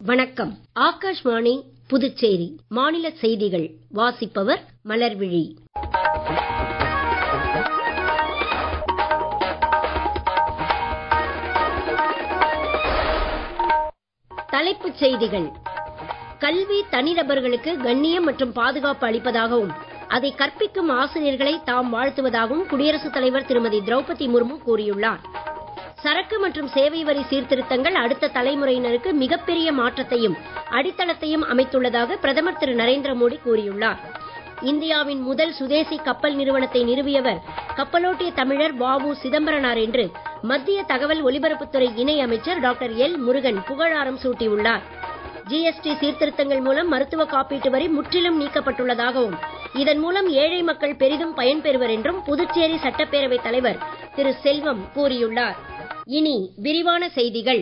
வணக்கம் ஆகாஷ்வாணி புதுச்சேரி மாநில செய்திகள் வாசிப்பவர் மலர்விழி தலைப்புச் செய்திகள் கல்வி தனிநபர்களுக்கு கண்ணியம் மற்றும் பாதுகாப்பு அளிப்பதாகவும் அதை கற்பிக்கும் ஆசிரியர்களை தாம் வாழ்த்துவதாகவும் குடியரசுத் தலைவர் திருமதி திரௌபதி முர்மு கூறியுள்ளார் சரக்கு மற்றும் சேவை வரி சீர்திருத்தங்கள் அடுத்த தலைமுறையினருக்கு மிகப்பெரிய மாற்றத்தையும் அடித்தளத்தையும் அமைத்துள்ளதாக பிரதமர் திரு நரேந்திர மோடி கூறியுள்ளார் இந்தியாவின் முதல் சுதேசி கப்பல் நிறுவனத்தை நிறுவியவர் கப்பலோட்டிய தமிழர் வாவு சிதம்பரனார் என்று மத்திய தகவல் ஒலிபரப்புத்துறை இணை அமைச்சர் டாக்டர் எல் முருகன் புகழாரம் சூட்டியுள்ளார் ஜிஎஸ்டி சீர்திருத்தங்கள் மூலம் மருத்துவ காப்பீட்டு வரி முற்றிலும் நீக்கப்பட்டுள்ளதாகவும் இதன் மூலம் ஏழை மக்கள் பெரிதும் பயன்பெறுவர் என்றும் புதுச்சேரி சட்டப்பேரவைத் தலைவர் திரு செல்வம் கூறியுள்ளார் இனி விரிவான செய்திகள்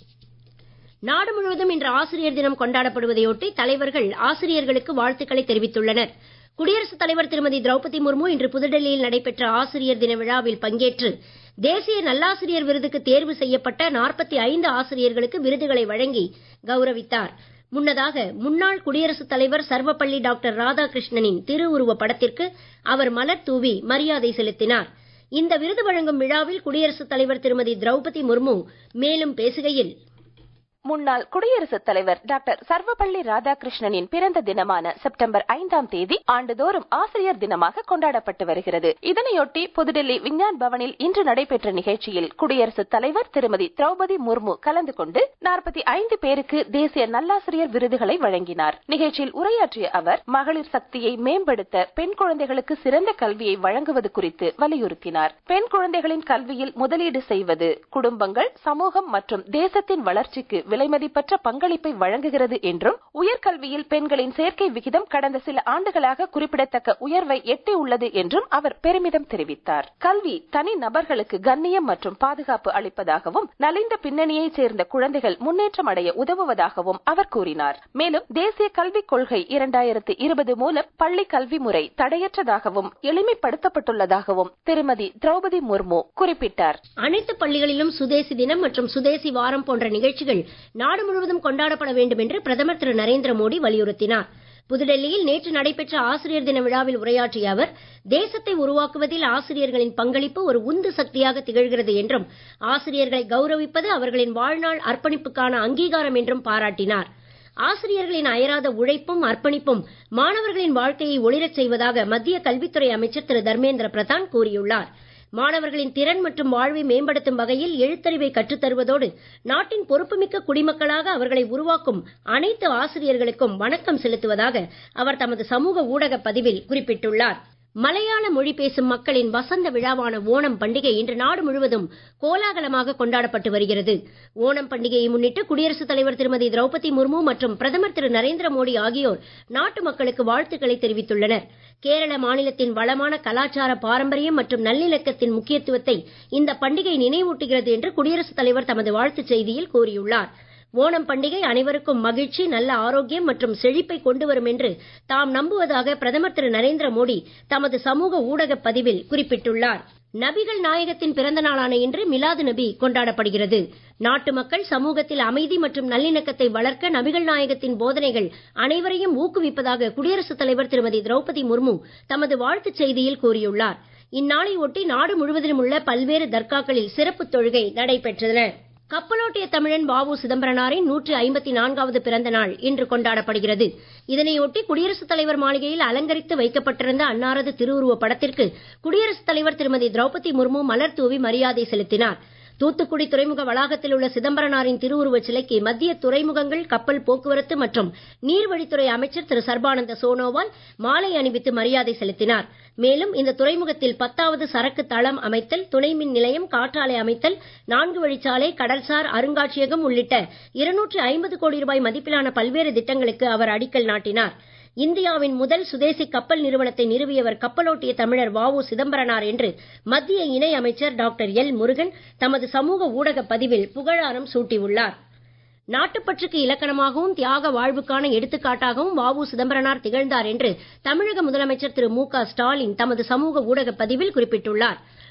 நாடு முழுவதும் இன்று ஆசிரியர் தினம் கொண்டாடப்படுவதையொட்டி தலைவர்கள் ஆசிரியர்களுக்கு வாழ்த்துக்களை தெரிவித்துள்ளனர் குடியரசுத் தலைவர் திருமதி திரௌபதி முர்மு இன்று புதுடெல்லியில் நடைபெற்ற ஆசிரியர் தின விழாவில் பங்கேற்று தேசிய நல்லாசிரியர் விருதுக்கு தேர்வு செய்யப்பட்ட நாற்பத்தி ஐந்து ஆசிரியர்களுக்கு விருதுகளை வழங்கி கௌரவித்தார் முன்னதாக முன்னாள் குடியரசுத் தலைவர் சர்வப்பள்ளி டாக்டர் ராதாகிருஷ்ணனின் திருவுருவ படத்திற்கு அவர் மலர் தூவி மரியாதை செலுத்தினார் இந்த விருது வழங்கும் விழாவில் குடியரசுத் தலைவர் திருமதி திரௌபதி முர்மு மேலும் பேசுகையில் முன்னாள் குடியரசுத் தலைவர் டாக்டர் சர்வபள்ளி ராதாகிருஷ்ணனின் பிறந்த தினமான செப்டம்பர் ஐந்தாம் தேதி ஆண்டுதோறும் ஆசிரியர் தினமாக கொண்டாடப்பட்டு வருகிறது இதனையொட்டி புதுடெல்லி விஞ்ஞான் பவனில் இன்று நடைபெற்ற நிகழ்ச்சியில் குடியரசுத் தலைவர் திருமதி திரௌபதி முர்மு கலந்து கொண்டு நாற்பத்தி ஐந்து பேருக்கு தேசிய நல்லாசிரியர் விருதுகளை வழங்கினார் நிகழ்ச்சியில் உரையாற்றிய அவர் மகளிர் சக்தியை மேம்படுத்த பெண் குழந்தைகளுக்கு சிறந்த கல்வியை வழங்குவது குறித்து வலியுறுத்தினார் பெண் குழந்தைகளின் கல்வியில் முதலீடு செய்வது குடும்பங்கள் சமூகம் மற்றும் தேசத்தின் வளர்ச்சிக்கு விலைமதிப்பற்ற பங்களிப்பை வழங்குகிறது என்றும் உயர்கல்வியில் பெண்களின் சேர்க்கை விகிதம் கடந்த சில ஆண்டுகளாக குறிப்பிடத்தக்க உயர்வை எட்டியுள்ளது என்றும் அவர் பெருமிதம் தெரிவித்தார் கல்வி தனி நபர்களுக்கு கண்ணியம் மற்றும் பாதுகாப்பு அளிப்பதாகவும் நலிந்த பின்னணியைச் சேர்ந்த குழந்தைகள் முன்னேற்றம் அடைய உதவுவதாகவும் அவர் கூறினார் மேலும் தேசிய கல்விக் கொள்கை இரண்டாயிரத்து இருபது மூலம் பள்ளி கல்வி முறை தடையற்றதாகவும் எளிமைப்படுத்தப்பட்டுள்ளதாகவும் திருமதி திரௌபதி முர்மு குறிப்பிட்டார் அனைத்து பள்ளிகளிலும் சுதேசி தினம் மற்றும் சுதேசி வாரம் போன்ற நிகழ்ச்சிகள் நாடு முழுவதும் கொண்டாடப்பட வேண்டும் என்று பிரதமர் திரு நரேந்திர மோடி வலியுறுத்தினார் புதுடெல்லியில் நேற்று நடைபெற்ற ஆசிரியர் தின விழாவில் உரையாற்றிய அவர் தேசத்தை உருவாக்குவதில் ஆசிரியர்களின் பங்களிப்பு ஒரு உந்து சக்தியாக திகழ்கிறது என்றும் ஆசிரியர்களை கௌரவிப்பது அவர்களின் வாழ்நாள் அர்ப்பணிப்புக்கான அங்கீகாரம் என்றும் பாராட்டினார் ஆசிரியர்களின் அயராத உழைப்பும் அர்ப்பணிப்பும் மாணவர்களின் வாழ்க்கையை ஒளிரச் செய்வதாக மத்திய கல்வித்துறை அமைச்சர் திரு தர்மேந்திர பிரதான் கூறியுள்ளார் மாணவர்களின் திறன் மற்றும் வாழ்வை மேம்படுத்தும் வகையில் எழுத்தறிவை கற்றுத் தருவதோடு நாட்டின் பொறுப்புமிக்க குடிமக்களாக அவர்களை உருவாக்கும் அனைத்து ஆசிரியர்களுக்கும் வணக்கம் செலுத்துவதாக அவர் தமது சமூக ஊடக பதிவில் குறிப்பிட்டுள்ளார் மலையாள மொழி பேசும் மக்களின் வசந்த விழாவான ஓணம் பண்டிகை இன்று நாடு முழுவதும் கோலாகலமாக கொண்டாடப்பட்டு வருகிறது ஓணம் பண்டிகையை முன்னிட்டு குடியரசுத் தலைவர் திருமதி திரௌபதி முர்மு மற்றும் பிரதமர் திரு நரேந்திர மோடி ஆகியோர் நாட்டு மக்களுக்கு வாழ்த்துக்களை தெரிவித்துள்ளனர் கேரள மாநிலத்தின் வளமான கலாச்சார பாரம்பரியம் மற்றும் நல்லிணக்கத்தின் முக்கியத்துவத்தை இந்த பண்டிகை நினைவூட்டுகிறது என்று குடியரசுத் தலைவர் தமது வாழ்த்துச் செய்தியில் கூறியுள்ளார் ஓணம் பண்டிகை அனைவருக்கும் மகிழ்ச்சி நல்ல ஆரோக்கியம் மற்றும் செழிப்பை கொண்டு வரும் என்று தாம் நம்புவதாக பிரதமர் திரு நரேந்திர மோடி தமது சமூக ஊடக பதிவில் குறிப்பிட்டுள்ளார் நபிகள் நாயகத்தின் பிறந்த நாளான இன்று மிலாது நபி கொண்டாடப்படுகிறது நாட்டு மக்கள் சமூகத்தில் அமைதி மற்றும் நல்லிணக்கத்தை வளர்க்க நபிகள் நாயகத்தின் போதனைகள் அனைவரையும் ஊக்குவிப்பதாக குடியரசுத் தலைவர் திருமதி திரௌபதி முர்மு தமது வாழ்த்துச் செய்தியில் கூறியுள்ளார் இந்நாளை ஒட்டி நாடு முழுவதிலும் உள்ள பல்வேறு தர்காக்களில் சிறப்பு தொழுகை நடைபெற்றன கப்பலோட்டிய தமிழன் வாவு சிதம்பரனாரின் நூற்றி ஐம்பத்தி நான்காவது பிறந்த நாள் இன்று கொண்டாடப்படுகிறது இதனையொட்டி குடியரசுத் தலைவர் மாளிகையில் அலங்கரித்து வைக்கப்பட்டிருந்த அன்னாரது திருவுருவ படத்திற்கு குடியரசுத் தலைவர் திருமதி திரௌபதி முர்மு மலர் தூவி மரியாதை செலுத்தினார் தூத்துக்குடி துறைமுக வளாகத்தில் உள்ள சிதம்பரனாரின் திருவுருவச் சிலைக்கு மத்திய துறைமுகங்கள் கப்பல் போக்குவரத்து மற்றும் நீர்வழித்துறை அமைச்சர் திரு சர்பானந்த சோனோவால் மாலை அணிவித்து மரியாதை செலுத்தினார் மேலும் இந்த துறைமுகத்தில் பத்தாவது சரக்கு தளம் அமைத்தல் துணை மின் நிலையம் காற்றாலை அமைத்தல் நான்கு வழிச்சாலை கடல்சார் அருங்காட்சியகம் உள்ளிட்ட இருநூற்று ஐம்பது கோடி ரூபாய் மதிப்பிலான பல்வேறு திட்டங்களுக்கு அவர் அடிக்கல் நாட்டினார் இந்தியாவின் முதல் சுதேசி கப்பல் நிறுவனத்தை நிறுவியவர் கப்பலோட்டிய தமிழர் வாவு சிதம்பரனார் என்று மத்திய இணை அமைச்சர் டாக்டர் எல் முருகன் தமது சமூக ஊடக பதிவில் புகழாரம் சூட்டியுள்ளார் நாட்டுப்பற்றுக்கு இலக்கணமாகவும் தியாக வாழ்வுக்கான எடுத்துக்காட்டாகவும் வாவு சிதம்பரனார் திகழ்ந்தார் என்று தமிழக முதலமைச்சர் திரு மு க ஸ்டாலின் தமது சமூக ஊடக பதிவில் குறிப்பிட்டுள்ளார்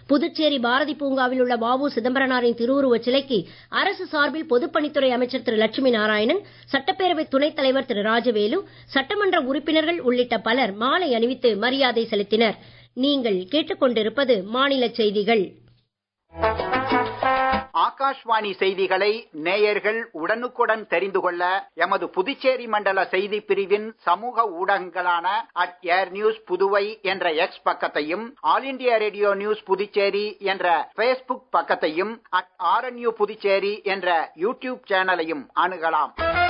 புதுச்சேரி பாரதி பூங்காவில் உள்ள பாபு சிதம்பரனாரின் திருவுருவச் சிலைக்கு அரசு சார்பில் பொதுப்பணித்துறை அமைச்சர் திரு லட்சுமி நாராயணன் சட்டப்பேரவை துணைத் தலைவர் திரு ராஜவேலு சட்டமன்ற உறுப்பினர்கள் உள்ளிட்ட பலர் மாலை அணிவித்து மரியாதை செலுத்தினர் நீங்கள் கேட்டுக்கொண்டிருப்பது மாநில செய்திகள் ஆகாஷ்வாணி செய்திகளை நேயர்கள் உடனுக்குடன் தெரிந்து கொள்ள எமது புதுச்சேரி மண்டல செய்தி பிரிவின் சமூக ஊடகங்களான அட் ஏர் நியூஸ் புதுவை என்ற எக்ஸ் பக்கத்தையும் All India Radio news Puducherry என்ற பேஸ்புக் பக்கத்தையும் அட் ஆர்என்யூ புதுச்சேரி என்ற யூடியூப் சேனலையும் அணுகலாம்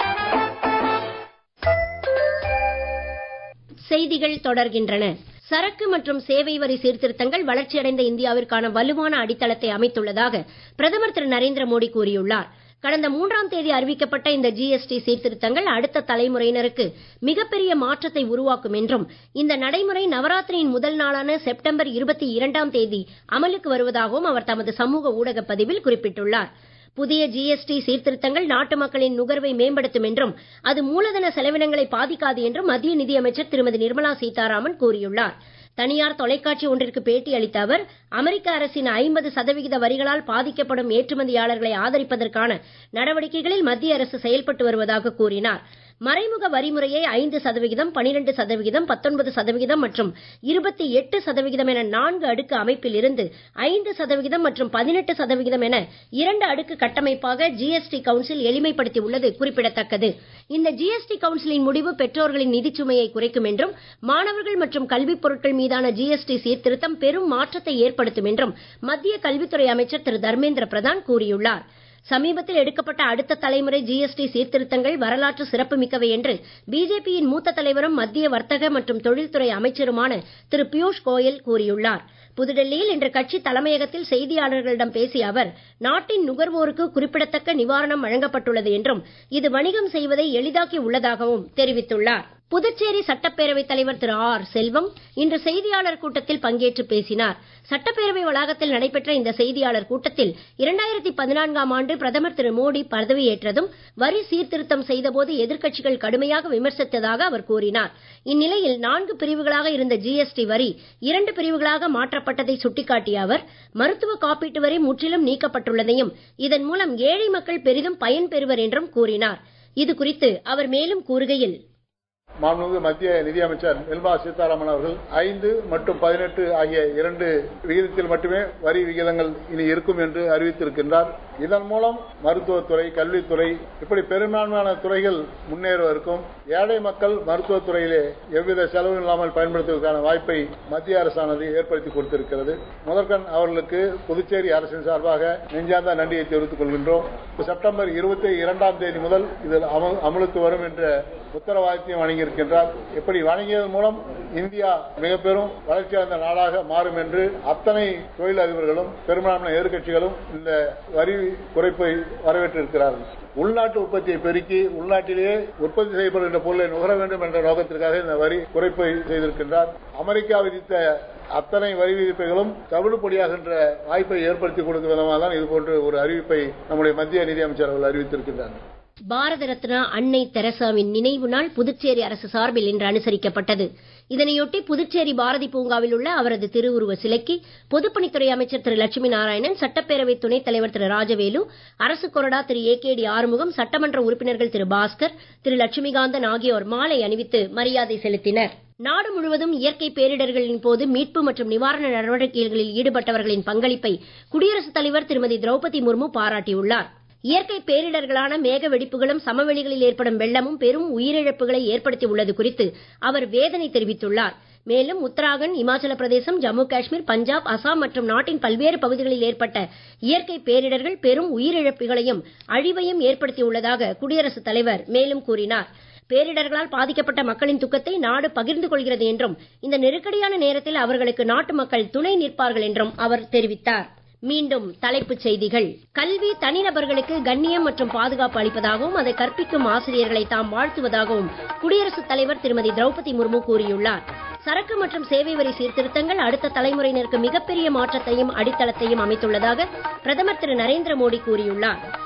செய்திகள் தொடர்கின்றன சரக்கு மற்றும் சேவை வரி சீர்திருத்தங்கள் வளர்ச்சியடைந்த இந்தியாவிற்கான வலுவான அடித்தளத்தை அமைத்துள்ளதாக பிரதமர் திரு நரேந்திர மோடி கூறியுள்ளார் கடந்த மூன்றாம் தேதி அறிவிக்கப்பட்ட இந்த ஜிஎஸ்டி சீர்திருத்தங்கள் அடுத்த தலைமுறையினருக்கு மிகப்பெரிய மாற்றத்தை உருவாக்கும் என்றும் இந்த நடைமுறை நவராத்திரியின் முதல் நாளான செப்டம்பர் இருபத்தி இரண்டாம் தேதி அமலுக்கு வருவதாகவும் அவர் தமது சமூக ஊடக பதிவில் குறிப்பிட்டுள்ளார் புதிய ஜிஎஸ்டி சீர்திருத்தங்கள் நாட்டு மக்களின் நுகர்வை மேம்படுத்தும் என்றும் அது மூலதன செலவினங்களை பாதிக்காது என்றும் மத்திய நிதியமைச்சர் திருமதி நிர்மலா சீதாராமன் கூறியுள்ளார் தனியார் தொலைக்காட்சி ஒன்றிற்கு பேட்டி அளித்த அவர் அமெரிக்க அரசின் ஐம்பது சதவிகித வரிகளால் பாதிக்கப்படும் ஏற்றுமதியாளர்களை ஆதரிப்பதற்கான நடவடிக்கைகளில் மத்திய அரசு செயல்பட்டு வருவதாக கூறினார் மறைமுக வரிமுறையை ஐந்து சதவிகிதம் பனிரெண்டு சதவிகிதம் பத்தொன்பது சதவிகிதம் மற்றும் இருபத்தி எட்டு சதவிகிதம் என நான்கு அடுக்கு அமைப்பில் இருந்து ஐந்து சதவிகிதம் மற்றும் பதினெட்டு சதவிகிதம் என இரண்டு அடுக்கு கட்டமைப்பாக ஜிஎஸ்டி கவுன்சில் எளிமைப்படுத்தி உள்ளது குறிப்பிடத்தக்கது இந்த ஜிஎஸ்டி கவுன்சிலின் முடிவு பெற்றோர்களின் நிதிச்சுமையை குறைக்கும் என்றும் மாணவர்கள் மற்றும் கல்விப் பொருட்கள் மீதான ஜிஎஸ்டி சீர்திருத்தம் பெரும் மாற்றத்தை ஏற்படுத்தும் என்றும் மத்திய கல்வித்துறை அமைச்சர் திரு தர்மேந்திர பிரதான் கூறியுள்ளார் சமீபத்தில் எடுக்கப்பட்ட அடுத்த தலைமுறை ஜிஎஸ்டி சீர்திருத்தங்கள் வரலாற்று சிறப்புமிக்கவை என்று பிஜேபியின் மூத்த தலைவரும் மத்திய வர்த்தக மற்றும் தொழில்துறை அமைச்சருமான திரு பியூஷ் கோயல் கூறியுள்ளார் புதுடெல்லியில் இன்று கட்சி தலைமையகத்தில் செய்தியாளர்களிடம் பேசிய அவர் நாட்டின் நுகர்வோருக்கு குறிப்பிடத்தக்க நிவாரணம் வழங்கப்பட்டுள்ளது என்றும் இது வணிகம் செய்வதை எளிதாக்கி உள்ளதாகவும் தெரிவித்துள்ளார் புதுச்சேரி சட்டப்பேரவைத் தலைவர் திரு ஆர் செல்வம் இன்று செய்தியாளர் கூட்டத்தில் பங்கேற்று பேசினார் சட்டப்பேரவை வளாகத்தில் நடைபெற்ற இந்த செய்தியாளர் கூட்டத்தில் இரண்டாயிரத்தி பதினான்காம் ஆண்டு பிரதமர் திரு மோடி பதவியேற்றதும் வரி சீர்திருத்தம் செய்தபோது எதிர்க்கட்சிகள் கடுமையாக விமர்சித்ததாக அவர் கூறினார் இந்நிலையில் நான்கு பிரிவுகளாக இருந்த ஜிஎஸ்டி வரி இரண்டு பிரிவுகளாக மாற்றப்பட்டதை சுட்டிக்காட்டிய அவர் மருத்துவ காப்பீட்டு வரி முற்றிலும் நீக்கப்பட்டுள்ளதையும் இதன் மூலம் ஏழை மக்கள் பெரிதும் பயன்பெறுவர் என்றும் கூறினார் இது குறித்து அவர் மேலும் கூறுகையில் மாண்புமிகு மத்திய நிதியமைச்சர் நிர்மலா சீதாராமன் அவர்கள் ஐந்து மற்றும் பதினெட்டு ஆகிய இரண்டு விகிதத்தில் மட்டுமே வரி விகிதங்கள் இனி இருக்கும் என்று அறிவித்திருக்கின்றார் இதன் மூலம் மருத்துவத்துறை கல்வித்துறை இப்படி பெரும்பான்மையான துறைகள் முன்னேறுவதற்கும் ஏழை மக்கள் மருத்துவத்துறையிலே எவ்வித செலவும் இல்லாமல் பயன்படுத்துவதற்கான வாய்ப்பை மத்திய அரசானது ஏற்படுத்தி கொடுத்திருக்கிறது முதற்கண் அவர்களுக்கு புதுச்சேரி அரசின் சார்பாக நெஞ்சார்ந்த நன்றியை தெரிவித்துக் கொள்கின்றோம் செப்டம்பர் இருபத்தி இரண்டாம் தேதி முதல் இது அமலுக்கு வரும் என்ற உத்தரவாதத்தையும் வழங்கியிருக்கின்றார் இப்படி வழங்கியதன் மூலம் இந்தியா மிக பெரும் வளர்ச்சியடைந்த நாடாக மாறும் என்று அத்தனை தொழில் அதிபர்களும் பெரும்பான்மை எதிர்க்கட்சிகளும் இந்த வரி குறைப்பை வரவேற்றிருக்கிறார்கள் உள்நாட்டு உற்பத்தியை பெருக்கி உள்நாட்டிலேயே உற்பத்தி செய்யப்படுகின்ற பொருளை நுகர வேண்டும் என்ற நோக்கத்திற்காக இந்த வரி குறைப்பை செய்திருக்கின்றார் அமெரிக்கா விதித்த அத்தனை வரி விதிப்புகளும் தவிடுபடியாகின்ற வாய்ப்பை ஏற்படுத்தி கொடுக்கும் விதமாக தான் இதுபோன்ற ஒரு அறிவிப்பை நம்முடைய மத்திய நிதியமைச்சர் அவர்கள் அறிவித்திருக்கின்றனர் பாரத ரத்னா அன்னை தெரசாவின் நினைவு நாள் புதுச்சேரி அரசு சார்பில் இன்று அனுசரிக்கப்பட்டது இதனையொட்டி புதுச்சேரி பாரதி பூங்காவில் உள்ள அவரது திருவுருவ சிலைக்கு பொதுப்பணித்துறை அமைச்சர் திரு லட்சுமி நாராயணன் சட்டப்பேரவை துணைத் தலைவர் திரு ராஜவேலு அரசு கொறடா Thiru A K D Arumugam சட்டமன்ற உறுப்பினர்கள் திரு பாஸ்கர் திரு லட்சுமிகாந்தன் ஆகியோர் மாலை அணிவித்து மரியாதை செலுத்தினர் நாடு முழுவதும் இயற்கை பேரிடர்களின் போது மீட்பு மற்றும் நிவாரண நடவடிக்கைகளில் ஈடுபட்டவர்களின் பங்களிப்பை குடியரசுத் தலைவர் திருமதி திரௌபதி முர்மு பாராட்டியுள்ளார் இயற்கை பேரிடர்களான மேக வெடிப்புகளும் சமவெளிகளில் ஏற்படும் வெள்ளமும் பெரும் உயிரிழப்புகளை ஏற்படுத்தி உள்ளது குறித்து அவர் வேதனை தெரிவித்துள்ளார் மேலும் உத்தராகண்ட் இமாச்சல பிரதேசம் ஜம்மு காஷ்மீர் பஞ்சாப் அசாம் மற்றும் நாட்டின் பல்வேறு பகுதிகளில் ஏற்பட்ட இயற்கை பேரிடர்கள் பெரும் உயிரிழப்புகளையும் அழிவையும் ஏற்படுத்தியுள்ளதாக குடியரசுத் தலைவர் மேலும் கூறினார் பேரிடர்களால் பாதிக்கப்பட்ட மக்களின் துக்கத்தை நாடு பகிர்ந்து கொள்கிறது என்றும் இந்த நெருக்கடியான நேரத்தில் அவர்களுக்கு நாட்டு மக்கள் துணை நிற்பார்கள் என்றும் அவர் தெரிவித்தார் மீண்டும் தலைப்புச் செய்திகள் கல்வி தனிநபர்களுக்கு கண்ணியம் மற்றும் பாதுகாப்பு அளிப்பதாகவும் அதை கற்பிக்கும் ஆசிரியர்களை தாம் வாழ்த்துவதாகவும் குடியரசுத் தலைவர் திருமதி திரௌபதி முர்மு கூறியுள்ளார் சரக்கு மற்றும் சேவை வரி சீர்திருத்தங்கள் அடுத்த தலைமுறையினருக்கு மிகப்பெரிய மாற்றத்தையும் அடித்தளத்தையும் அமைத்துள்ளதாக பிரதமர் திரு நரேந்திர மோடி கூறியுள்ளார்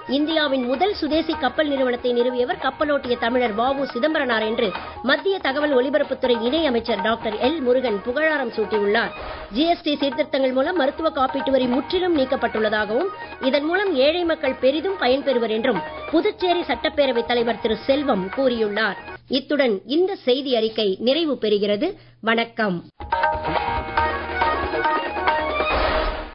இந்தியாவின் முதல் சுதேசி கப்பல் நிறுவனத்தை நிறுவியவர் கப்பலோட்டிய தமிழர் வாவு சிதம்பரனார் என்று மத்திய தகவல் ஒலிபரப்புத்துறை இணை அமைச்சர் டாக்டர் எல் முருகன் புகழாரம் சூட்டியுள்ளார் ஜிஎஸ்டி சீர்திருத்தங்கள் மூலம் மருத்துவ காப்பீட்டு வரி முற்றிலும் நீக்கப்பட்டுள்ளதாகவும் இதன் மூலம் ஏழை மக்கள் பெரிதும் பயன்பெறுவர் என்றும் புதுச்சேரி சட்டப்பேரவைத் தலைவர் திரு செல்வம் கூறியுள்ளார் இத்துடன் இந்த செய்தி அறிக்கை நிறைவு பெறுகிறது வணக்கம்